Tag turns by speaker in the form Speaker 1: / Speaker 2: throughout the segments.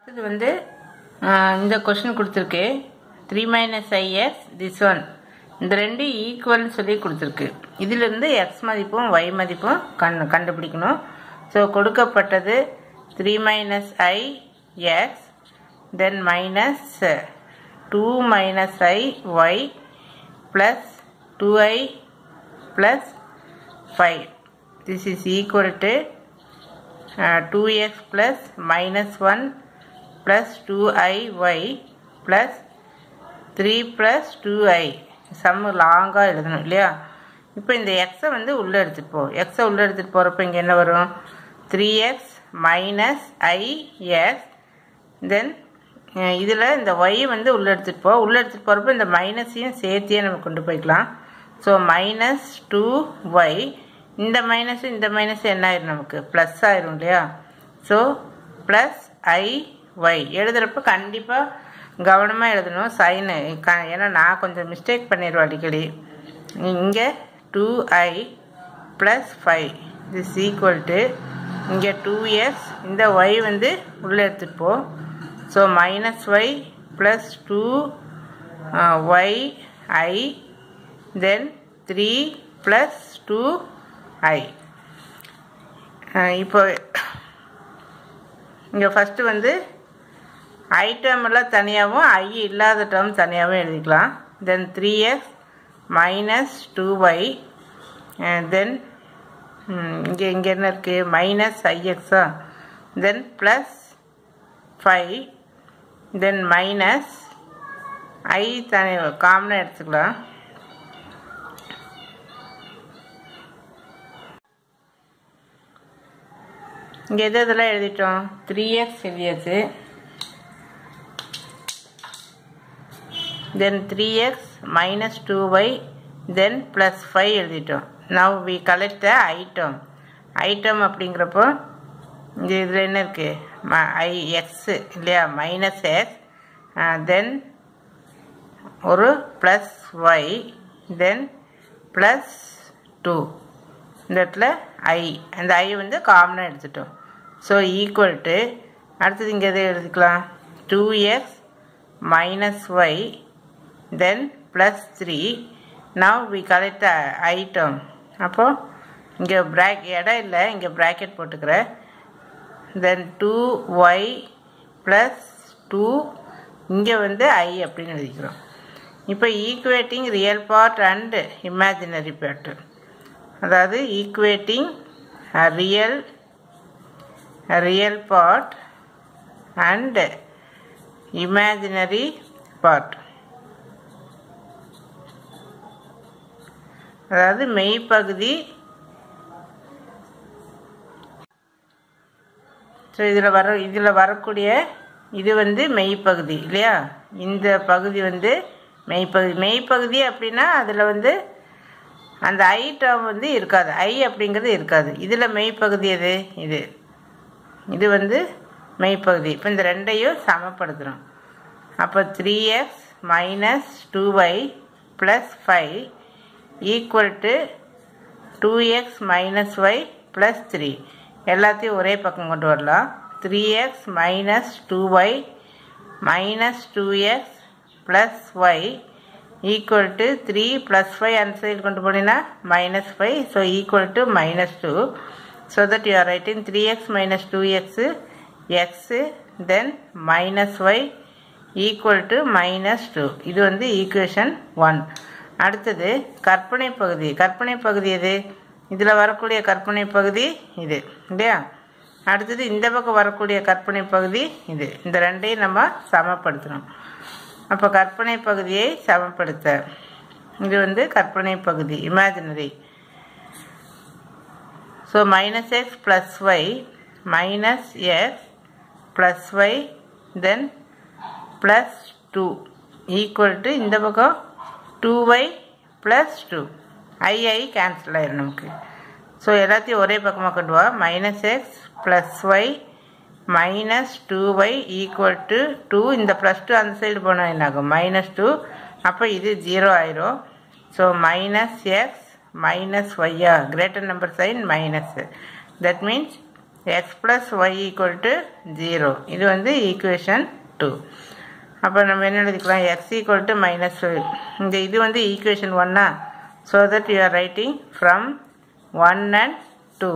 Speaker 1: இது வந்து ஆஹ், இந்த கொஷின் கொடுத்துருக்கு three minus i s this one இந்த ரெண்டு ஈக்குவல்னு சொல்லி கொடுத்துருக்கு இதிலிருந்து எக்ஸ் மதிப்பும் ஒய் மதிப்பும் கண் கண்டுபிடிக்கணும் ஸோ கொடுக்கப்பட்டது three minus i x then minus two minus i y plus two i plus five this is equal to uh, 2x plus minus 1 plus 2iy plus 3 plus 2i sum லாங்காக எழுதணும் இல்லையா இப்போ இந்த எக்ஸை வந்து உள்ளே எடுத்துகிட்டு போ எக்ஸை உள்ளே எடுத்துகிட்டு போகிறப்ப இங்கே என்ன வரும் three x minus i x then இதில் இந்த ஒய் வந்து உள்ளே எடுத்துகிட்டு போ உள்ளே எடுத்துகிட்டு போகிறப்ப இந்த மைனஸையும் சேர்த்தியே நம்ம கொண்டு போய்க்கலாம் ஸோ மைனஸ் டூ ஒய் இந்த மைனஸ் இந்த மைனஸ் என்ன ஆயிரும் நமக்கு ப்ளஸ் ஆயிரும் இல்லையா ஸோ ப்ளஸ் ஐ ஒய் எழுதுகிறப்ப கண்டிப்பாக கவனமாக எழுதணும் சைனு க ஏன்னா நான் கொஞ்சம் மிஸ்டேக் பண்ணிடுவேன் அடிக்கடி இங்கே two i plus five this equal to இங்கே டூ எஸ் இந்த ஒய் வந்து உள்ளே எடுத்துகிட்டு போ so minus y plus two y i then three plus two i இப்போ இங்கே ஃபஸ்ட்டு வந்து ஐ டேர்ம் எல்லாம் தனியாகவும் ஐ இல்லாத டேர்ம் தனியாகவும் எழுதிக்கலாம் then three x minus two y then இங்கே இங்கே என்ன இருக்குது மைனஸ் ஐஎக்ஸா then plus five then minus i தனி காமனாக எடுத்துக்கலாம் இங்கே எது இதெல்லாம் எழுதிட்டோம் த்ரீ எக்ஸ் எழுதியாச்சு then three x minus two y then plus five எழுதிட்டோம் now we collect the item item அப்படிங்கிறப்போ இங்கே இதில் என்ன இருக்குது ஐ எக்ஸு இல்லையா மைனஸ் எக்ஸ் தென் ஒரு plus y then plus two இந்த இடத்துல ஐ அந்த ஐ வந்து காமனாக எடுத்துட்டோம் ஸோ ஈக்குவல் டு அடுத்தது இங்கே எதை எழுதிக்கலாம் two x minus y then plus three now we collect item அப்போது இங்கே ப்ராக் இடம் இல்லை இங்கே ப்ராக்கெட் போட்டுக்கிறேன் then two y plus two இங்கே வந்து ஐ அப்படின்னு எழுதிக்கிறோம் இப்போ equating real part and imaginary part அதாவது equating real real part and imaginary part அதாவது மெய்ப்பகுதி ஸோ இதில் வர இதில் வரக்கூடிய இது வந்து மெய்ப்பகுதி இல்லையா இந்த பகுதி வந்து மெய்ப்பகுதி மெய்ப்பகுதி அப்படின்னா அதில் வந்து அந்த ஐ டேர்ம் வந்து இருக்காது ஐ அப்படிங்கிறது இருக்காது இதில் மெய்ப்பகுதி எது இது இது வந்து மெய்ப்பகுதி இப்போ இந்த ரெண்டையும் சமப்படுத்துகிறோம் அப்போ three x minus two y plus five equal to two x minus y plus three எல்லாத்தையும் ஒரே பக்கம் கொண்டு வரலாம் three x minus two y minus two x plus y equal to three plus five அந்த சைடு கொண்டு போனீங்கன்னா minus five so equal to minus two so that you are writing three x minus two x x then minus y equal to minus two இது வந்து equation one அடுத்தது கற்பனை பகுதி கற்பனை பகுதி எது இதில் வரக்கூடிய கற்பனை பகுதி இது இல்லையா அடுத்தது இந்த பக்கம் வரக்கூடிய கற்பனை பகுதி இது இந்த ரெண்டையும் நம்ம சமப்படுத்தணும் அப்போ கற்பனை பகுதியை சமப்படுத்த இது வந்து கற்பனை பகுதி imaginary so minus x plus y minus x plus y then plus two equal to இந்த பக்கம் two y plus two i i cancel ஆயிடும் நமக்கு ஸோ எல்லாத்தையும் ஒரே பக்கமாக கொண்டு வா minus x plus y minus two y equal to two இந்த ப்ளஸ் டூ அந்த சைடு போனால் என்னாகும் மைனஸ் டூ அப்போ இது ஜீரோ ஆயிரும் ஸோ மைனஸ் எக்ஸ் மைனஸ் ஒய்யா greater number sign minus that means X plus y equal to zero இது வந்து ஈக்குவேஷன் டூ அப்போ நம்ம என்ன எழுதிக்கலாம் எக்ஸ் ஈக்குவல் டு மைனஸ் இந்த இது வந்து ஈக்குவேஷன் ஒன்னா so that you are writing from one and two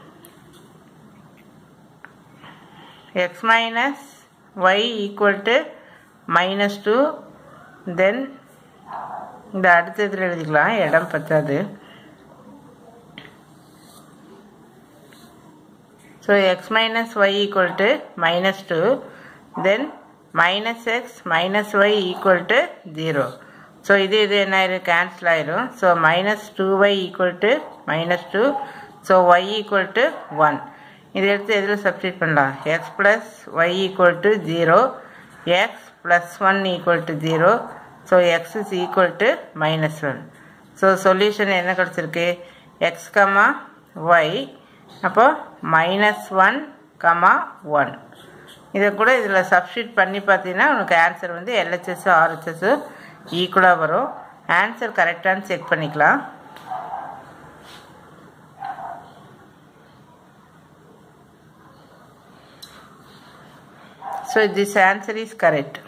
Speaker 1: x minus y equal to minus two then இந்த அடுத்த இதில் எழுதிக்கலாம் இடம் பத்தாது so x minus y equal to minus two then minus x minus y equal to zero so இது இது என்ன ஆயிரும் கேன்சல் ஆயிரும் so minus two y equal to minus two so y equal to one இதை எடுத்து எதில் substitute பண்ணலாம் x plus y equal to zero x plus one equal to zero so x is equal to minus one so solution என்ன கிடச்சிருக்கு x comma y அப்போ minus one comma one இதை கூட இதில் சப்ஸ்டியூட் பண்ணி பார்த்தீங்கன்னா உனக்கு ஆன்சர் வந்து எல்ஹெச்எஸ் ஆர்ஹெச்எஸ் ஈக்குவலாக வரும் ஆன்சர் கரெக்டானு செக் பண்ணிக்கலாம் So this answer is correct.